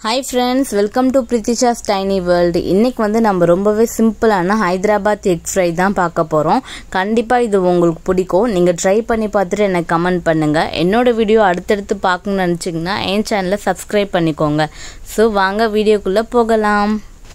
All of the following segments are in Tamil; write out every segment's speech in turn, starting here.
hi friends welcome to Prithisha's tiny world இன்னைக்கு வந்து நம்ம ரொம்பவே சிம்பிளான ஹைதராபாத் எக் ஃப்ரை தான் பார்க்க போகிறோம் கண்டிப்பாக இது உங்களுக்கு பிடிக்கும் நீங்கள் ட்ரை பண்ணி பார்த்துட்டு எனக்கு கமெண்ட் பண்ணுங்கள் என்னோட வீடியோ அடுத்தடுத்து பார்க்கணும்னு நினச்சிங்கன்னா என் சேனலை சப்ஸ்கிரைப் பண்ணிக்கோங்க ஸோ வாங்க வீடியோக்குள்ளே போகலாம்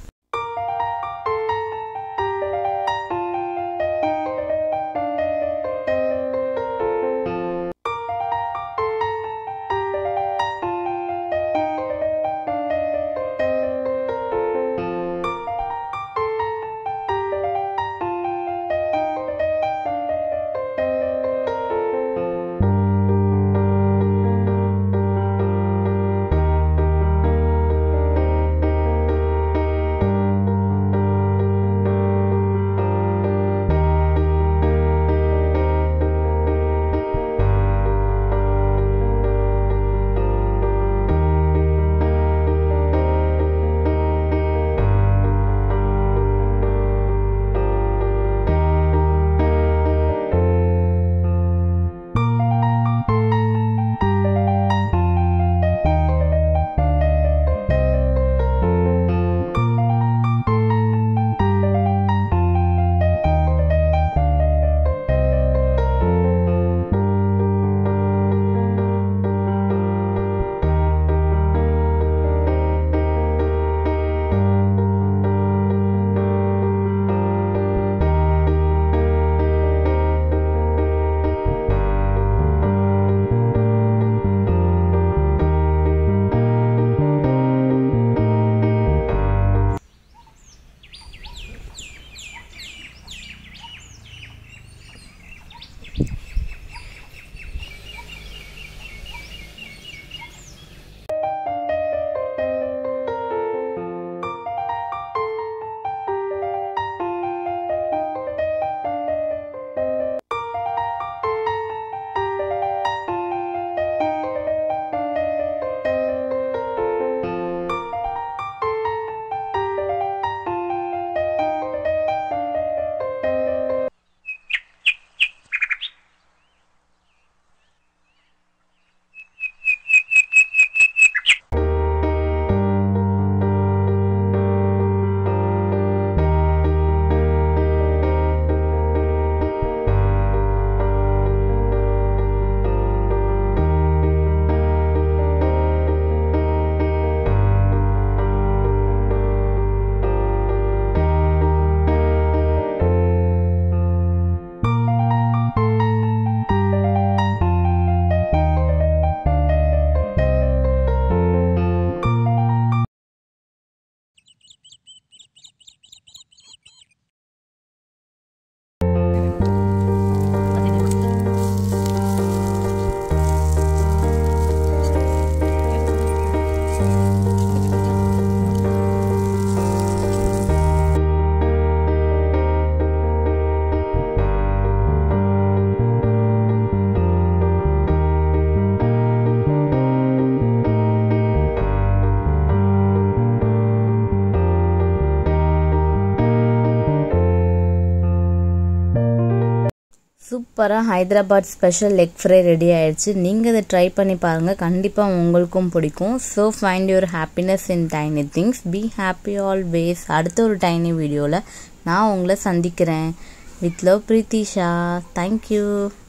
சூப்பராக Hyderabad special leg fry ready ஆயிடுச்சு நீங்கள் இதை ட்ரை பண்ணி பாருங்கள் கண்டிப்பாக உங்களுக்கும் பிடிக்கும் so find your happiness in tiny things be happy always அடுத்த ஒரு டைனி வீடியோவில் நான் உங்களை சந்திக்கிறேன் வித் லவ் பிரீத்திஷா தேங்க்யூ